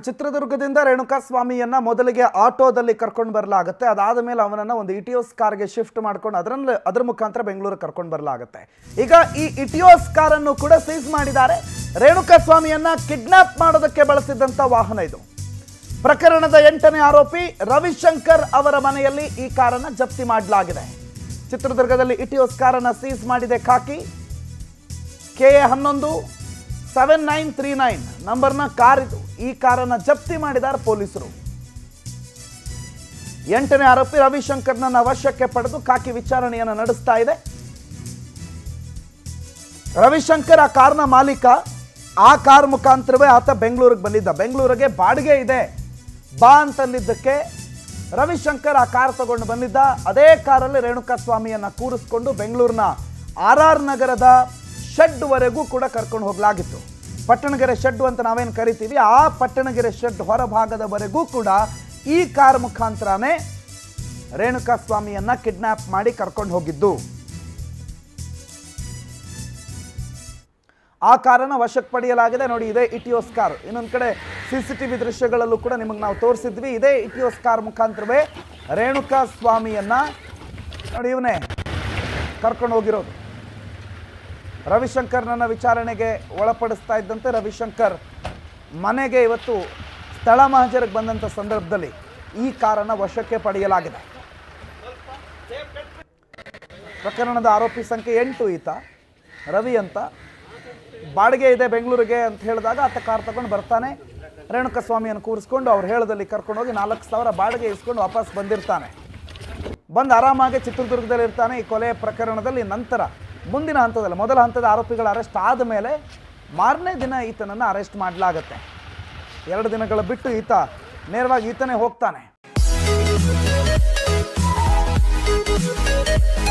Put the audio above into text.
ಚಿತ್ರದುರ್ಗದಿಂದ ರೇಣುಕಾ ಸ್ವಾಮಿಯನ್ನ ಮೊದಲಿಗೆ ಆಟೋದಲ್ಲಿ ಕರ್ಕೊಂಡು ಬರಲಾಗುತ್ತೆ ಅದಾದ ಮೇಲೆ ಅವನನ್ನ ಒಂದು ಇಟಿಯೋಸ್ ಕಾರ್ಗೆ ಶಿಫ್ಟ್ ಮಾಡ್ಕೊಂಡು ಅದರಲ್ಲಿ ಅದರ ಮುಖಾಂತರ ಬೆಂಗಳೂರಿಗೆ ಕರ್ಕೊಂಡು ಬರಲಾಗುತ್ತೆ ಈಗ ಈ ಇಟಿಯೋಸ್ ಕಾರನ್ನು ಕೂಡ ಸೀಸ್ ಮಾಡಿದ್ದಾರೆ ರೇಣುಕಾ ಸ್ವಾಮಿಯನ್ನ ಕಿಡ್ನಾಪ್ ಮಾಡೋದಕ್ಕೆ ಬಳಸಿದ್ದಂಥ ವಾಹನ ಇದು ಪ್ರಕರಣದ ಎಂಟನೇ ಆರೋಪಿ ರವಿಶಂಕರ್ ಅವರ ಮನೆಯಲ್ಲಿ ಈ ಕಾರನ್ನ ಜಪ್ತಿ ಮಾಡಲಾಗಿದೆ ಚಿತ್ರದುರ್ಗದಲ್ಲಿ ಇಟಿಯೋಸ್ ಕಾರನ್ನ ಸೀಸ್ ಮಾಡಿದೆ ಖಾಕಿ ಕೆ ಎ ಹನ್ನೊಂದು ಸೆವೆನ್ ನೈನ್ ತ್ರೀ ನೈನ್ ನಂಬರ್ನ ಕಾರ್ ಇದು ಈ ಕಾರನ್ನ ಜಪ್ತಿ ಮಾಡಿದ್ದಾರೆ ಪೊಲೀಸರು ಎಂಟನೇ ಆರೋಪಿ ರವಿಶಂಕರ್ನನ್ನ ವಶಕ್ಕೆ ಪಡೆದು ಖಾಕಿ ವಿಚಾರಣೆಯನ್ನು ನಡೆಸ್ತಾ ಇದೆ ರವಿಶಂಕರ್ ಆ ಕಾರ್ನ ಮಾಲೀಕ ಆ ಕಾರ್ ಮುಖಾಂತರವೇ ಆತ ಬೆಂಗಳೂರಿಗೆ ಬಂದಿದ್ದ ಬೆಂಗಳೂರಿಗೆ ಬಾಡಿಗೆ ಇದೆ ಬಾ ಅಂತಂದಿದ್ದಕ್ಕೆ ರವಿಶಂಕರ್ ಆ ಕಾರ್ ತಗೊಂಡು ಬಂದಿದ್ದ ಅದೇ ಕಾರಲ್ಲಿ ರೇಣುಕಾ ಸ್ವಾಮಿಯನ್ನ ಕೂರಿಸ್ಕೊಂಡು ಬೆಂಗಳೂರಿನ ಆರ್ ಆರ್ ನಗರದ ಶೆಡ್ವರೆಗೂ ಕೂಡ ಕರ್ಕೊಂಡು ಹೋಗಲಾಗಿತ್ತು ಪಟ್ಟಣಗೆರೆ ಶೆಡ್ ಅಂತ ನಾವೇನು ಕರಿತೀವಿ ಆ ಪಟ್ಟಣಗೆರೆ ಶೆಡ್ ಹೊರಭಾಗದವರೆಗೂ ಕೂಡ ಈ ಕಾರ್ ಮುಖಾಂತರನೇ ರೇಣುಕಾ ಸ್ವಾಮಿಯನ್ನ ಕಿಡ್ನಾಪ್ ಮಾಡಿ ಕರ್ಕೊಂಡು ಹೋಗಿದ್ದು ಆ ಕಾರನ್ನು ವಶಕ್ಕೆ ಪಡೆಯಲಾಗಿದೆ ನೋಡಿ ಇದೇ ಇಟಿಯೋಸ್ ಕಾರ್ ಇನ್ನೊಂದು ಕಡೆ ಸಿ ಸಿ ಟಿ ವಿ ದೃಶ್ಯಗಳಲ್ಲೂ ಕೂಡ ನಿಮಗೆ ನಾವು ತೋರಿಸಿದ್ವಿ ಇದೇ ಇಟಿಯೋಸ್ ಕಾರ್ ಮುಖಾಂತರವೇ ರೇಣುಕಾ ಸ್ವಾಮಿಯನ್ನ ನೋಡಿ ಇವನೇ ಕರ್ಕೊಂಡು ಹೋಗಿರೋದು ರವಿಶಂಕರ್ನನ್ನ ವಿಚಾರಣೆಗೆ ಒಳಪಡಿಸ್ತಾ ಇದ್ದಂತೆ ರವಿಶಂಕರ್ ಮನೆಗೆ ಇವತ್ತು ಸ್ಥಳ ಮಹಜರಿಗೆ ಬಂದಂಥ ಸಂದರ್ಭದಲ್ಲಿ ಈ ಕಾರನ್ನು ವಶಕ್ಕೆ ಪಡೆಯಲಾಗಿದೆ ಪ್ರಕರಣದ ಆರೋಪಿ ಸಂಖ್ಯೆ ಎಂಟು ಈತ ರವಿ ಅಂತ ಬಾಡಿಗೆ ಇದೆ ಬೆಂಗಳೂರಿಗೆ ಅಂತ ಹೇಳಿದಾಗ ಆತ ಕಾರ್ ತಗೊಂಡು ಬರ್ತಾನೆ ರೇಣುಕಾ ಸ್ವಾಮಿಯನ್ನು ಕೂರಿಸ್ಕೊಂಡು ಅವ್ರು ಹೇಳದಲ್ಲಿ ಕರ್ಕೊಂಡೋಗಿ ನಾಲ್ಕು ಸಾವಿರ ಬಾಡಿಗೆ ಇಸ್ಕೊಂಡು ವಾಪಸ್ ಬಂದಿರ್ತಾನೆ ಬಂದು ಆರಾಮಾಗಿ ಚಿತ್ರದುರ್ಗದಲ್ಲಿ ಇರ್ತಾನೆ ಈ ಕೊಲೆ ಪ್ರಕರಣದಲ್ಲಿ ನಂತರ ಮುಂದಿನ ಹಂತದಲ್ಲಿ ಮೊದಲ ಹಂತದ ಆರೋಪಿಗಳ ಅರೆಸ್ಟ್ ಆದ ಮೇಲೆ ಮಾರನೇ ದಿನ ಈತನನ್ನು ಅರೆಸ್ಟ್ ಮಾಡಲಾಗತ್ತೆ ಎರಡು ದಿನಗಳ ಬಿಟ್ಟು ಈತ ನೇರವಾಗಿ ಈತನೇ ಹೋಗ್ತಾನೆ